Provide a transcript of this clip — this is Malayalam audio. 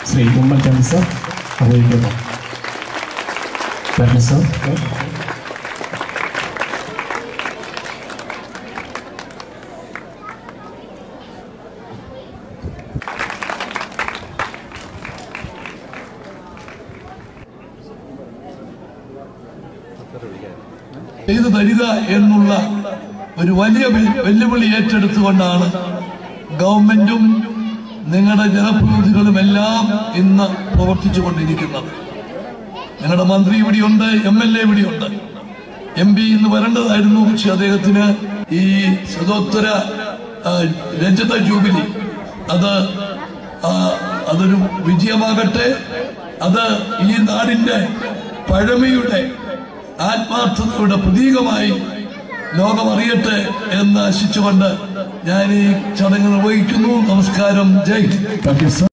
ശ്രീ ഉമ്മൻചാണ്ടി സർ അറിയിക്കുന്നു വരണം സർ ചെയ്തു തരിക എന്നുള്ള ഒരു വലിയ വെ- വെല്ലുവിളി ഏറ്റെടുത്തുകൊണ്ടാണ് ഗവൺമെന്റും നിങ്ങളുടെ ജനപ്രതിനിധികളും എല്ലാം ഇന്ന് പ്രവർത്തിച്ചു കൊണ്ടിരിക്കുന്നത് നിങ്ങളുടെ മന്ത്രി ഇവിടെയുണ്ട് എം എൽ എ ഇവിടെയുണ്ട് എം പി ഇന്ന് വരേണ്ടതായിരുന്നു പക്ഷെ അദ്ദേഹത്തിന് ഈ ശതോത്തര ആ, രജത ജൂബിലി അത് ആ, അതൊരു വിജയമാകട്ടെ അത് ഈ നാടിന്റെ പഴമയുടെ ആത്മാർത്ഥതയുടെ പ്രതീകമായി ലോകം അറിയട്ടെ എന്ന് ആശിച്ചുകൊണ്ട് ഞാൻ ഈ ചടങ്ങ് നിർവഹിക്കുന്നു നമസ്കാരം Jai Hind thank you sir